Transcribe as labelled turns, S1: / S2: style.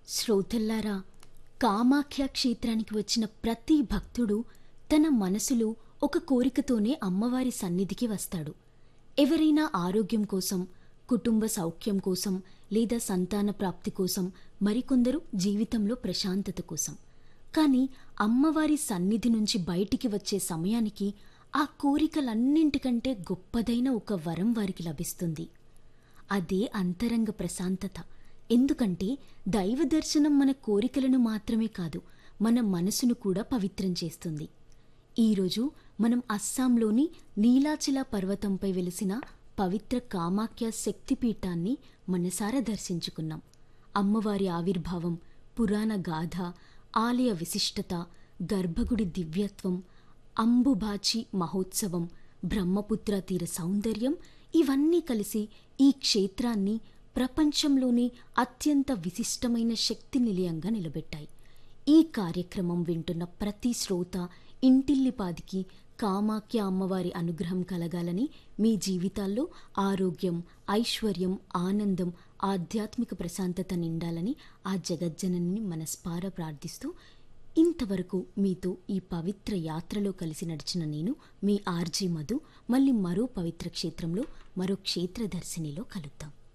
S1: శ్రోతల్లారా కామాఖ్య క్షేత్రానికి వచ్చిన ప్రతి భక్తుడు తన మనసులో ఒక కోరికతోనే అమ్మవారి సన్నిధికి వస్తాడు ఎవరైనా ఆరోగ్యం కోసం కుటుంబ సౌఖ్యం కోసం లేదా సంతాన ప్రాప్తి కోసం మరికొందరు జీవితంలో ప్రశాంతత కోసం కానీ అమ్మవారి సన్నిధి నుంచి బయటికి వచ్చే సమయానికి ఆ కోరికలన్నింటికంటే గొప్పదైన ఒక వరం వారికి లభిస్తుంది అదే అంతరంగ ప్రశాంతత ఎందుకంటే దైవ దర్శనం మన కోరికలను మాత్రమే కాదు మన మనసును కూడా పవిత్రం చేస్తుంది ఈరోజు మనం అస్సాంలోని నీలాచల పర్వతంపై వెలిసిన పవిత్ర కామాఖ్య శక్తిపీఠాన్ని మనసారా దర్శించుకున్నాం అమ్మవారి ఆవిర్భావం పురాణ గాథ ఆలయ విశిష్టత గర్భగుడి దివ్యత్వం అంబుబాచి మహోత్సవం బ్రహ్మపుత్ర తీర సౌందర్యం ఇవన్నీ కలిసి ఈ క్షేత్రాన్ని ప్రపంచంలోనే అత్యంత విశిష్టమైన శక్తి నిలయంగా నిలబెట్టాయి ఈ కార్యక్రమం వింటున్న ప్రతి శ్రోత ఇంటిల్లిపాదికి కామాఖ్య అమ్మవారి అనుగ్రహం కలగాలని మీ జీవితాల్లో ఆరోగ్యం ఐశ్వర్యం ఆనందం ఆధ్యాత్మిక ప్రశాంతత నిండాలని ఆ జగజ్జనని మనస్పార ప్రార్థిస్తూ ఇంతవరకు మీతో ఈ పవిత్ర యాత్రలో కలిసి నడిచిన నేను మీ ఆర్జీ మధు మళ్ళీ మరో పవిత్ర క్షేత్రంలో మరో క్షేత్రదర్శినిలో కలుద్దాం